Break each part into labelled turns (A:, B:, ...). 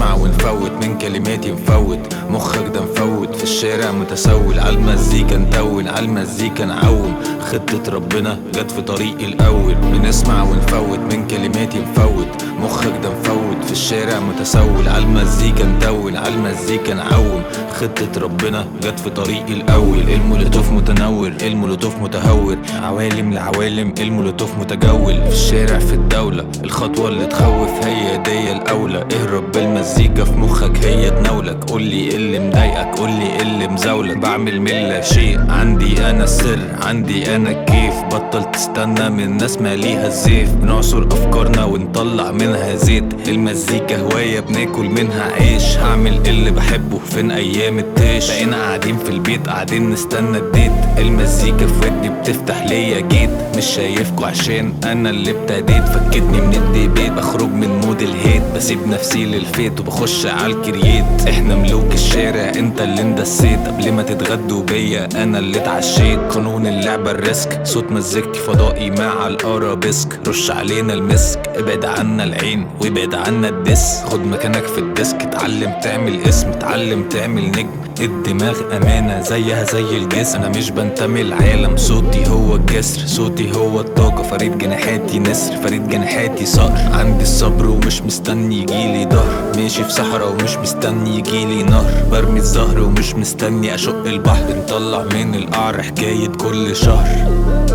A: بنسمع ونفوت من كلماتي مفوت مخك ده مفوت في الشارع متسول عالمزيكا ندون عالمزيكا نعوم خطة ربنا جت في طريقي الأول بنسمع ونفوت من كلماتي مفوت مخك ده مفوت في الشارع متسول عالمزيكا ندون عالمزيكا نعوم خطة ربنا جت في طريقي الأول المولوتوف متنور المولوتوف متهور عوالم لعوالم المولوتوف متجول في الشارع في الدولة الخطوة اللي تخوف هي دي الأولى اهرب بالمزيكا في مخك هي تناولك قولي ايه اللي مضايقك قولي ايه اللي مزاولك بعمل من لا شيء عندي انا السر عندي انا الكيف بطل تستنى من الناس ما ليها الزيف بنعصر افكارنا ونطلع منها زيت المزيكا هواية بناكل منها عيش هعمل اللي بحبه فين ايام التاش بقينا قاعدين في البيت قاعدين نستنى الديت المزيكا في ودني بتفتح ليا جيت مش شايفكوا عشان انا اللي ابتديت فكتني من الديبيت بخرج من مود الهيت بسيب نفسي للفيت وبخش على الكرييت احنا ملوك الشارع انت اللي اندسيت قبل ما تتغدوا بيا انا اللي اتعشيت قانون اللعبة الريسك صوت مزيكتي فضائي مع الارابيسك رش علينا المسك ابعد عنا العين وابعد عنا الدس خد مكانك في الديسك اتعلم تعمل اسم اتعلم تعمل نجم الدماغ امانه زيها زي الجسم انا مش بنتمي العالم صوتي هو الجسر صوتي هو الطاقه فريد جناحاتي نسر فريد جناحاتي صقر عندي الصبر ومش مستني يجيلي ظهر ماشي في صحراء ومش مستني يجيلي نهر برمي الزهر ومش مستني اشق البحر نطلع من القعر حكايه كل شهر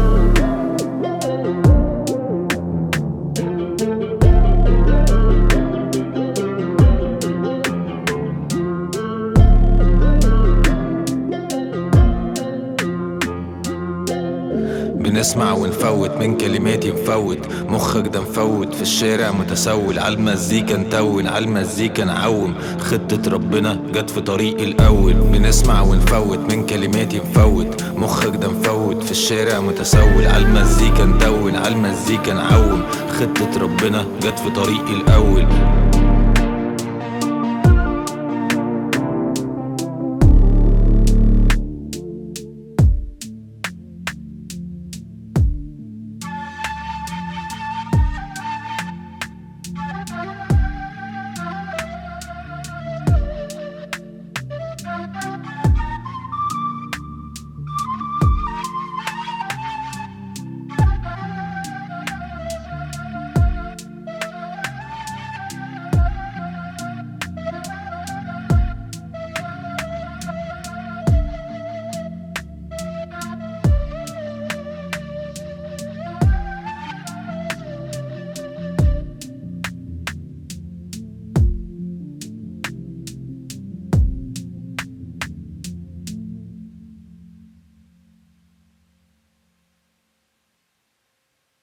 A: بنسمع ونفوت من كلماتي مفوت مخك ده مفوت في الشارع متسول عالمزيكا نتون عالمزيكا نعوم خطة ربنا جت في طريقي الأول بنسمع ونفوت من كلماتي مفوت مخك ده مفوت في الشارع متسول عالمزيكا نتون عالمزيكا نعوم خطة ربنا جت في طريقي الأول